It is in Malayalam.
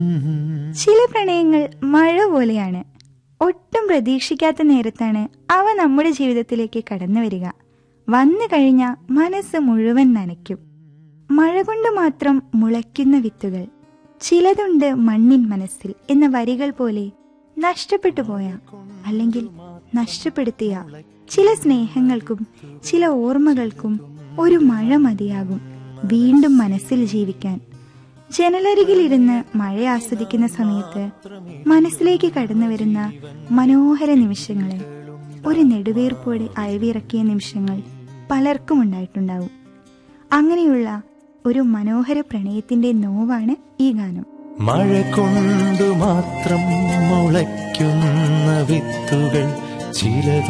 ചില പ്രണയങ്ങൾ മഴ പോലെയാണ് ഒട്ടും പ്രതീക്ഷിക്കാത്ത നേരത്താണ് അവ നമ്മുടെ ജീവിതത്തിലേക്ക് കടന്നു വരിക വന്നു കഴിഞ്ഞ മനസ്സ് മുഴുവൻ നനയ്ക്കും മഴ കൊണ്ട് മാത്രം മുളയ്ക്കുന്ന വിത്തുകൾ ചിലതുണ്ട് മണ്ണിൻ മനസ്സിൽ എന്ന വരികൾ പോലെ നഷ്ടപ്പെട്ടു പോയ അല്ലെങ്കിൽ നഷ്ടപ്പെടുത്തിയ ചില സ്നേഹങ്ങൾക്കും ചില ഓർമ്മകൾക്കും ഒരു മഴ മതിയാകും വീണ്ടും മനസ്സിൽ ജീവിക്കാൻ ജനലരികിലിരുന്ന് മഴ ആസ്വദിക്കുന്ന സമയത്ത് മനസ്സിലേക്ക് കടന്നു വരുന്ന മനോഹര നിമിഷങ്ങളെ ഒരു നെടുവീർപ്പോടെ അയവിറക്കിയ നിമിഷങ്ങൾ പലർക്കും ഉണ്ടായിട്ടുണ്ടാവും അങ്ങനെയുള്ള ഒരു മനോഹര പ്രണയത്തിന്റെ നോവാണ് ഈ ഗാനം മഴ കൊണ്ടു മാത്രം മുളയ്ക്കുന്ന വിത്തുകൾ ചിലതു